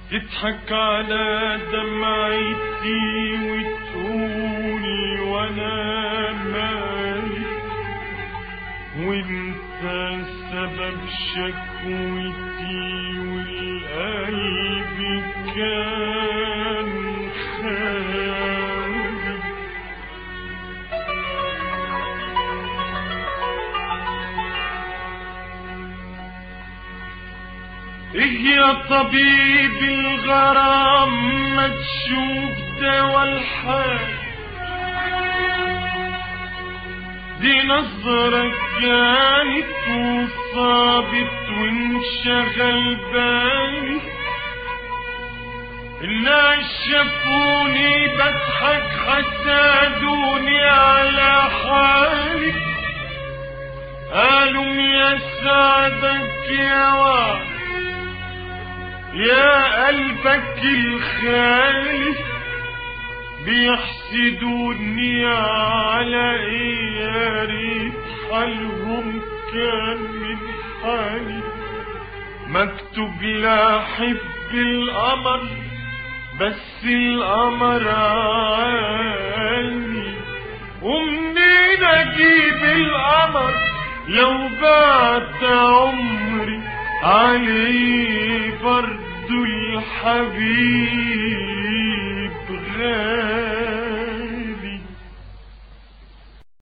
تضحك على دمعتي وتقول وانا مالي وانت سبب شكوتي والقلب كان خالي ايه يا طبيب الغرام ما تشوف دوا الحال دي نظرة كانت وصابت وانشغل بالي الناس شافوني بضحك حسادوني على حالي قالوا يا سعدك يا واد يا قلبك الخالي بيحسدوني على ايه يا ريت حالهم كان من حالي مكتوب لا حب القمر بس القمر عالي ومنين اجيب القمر لو بعت عمري عليه برضو الحبيب غالي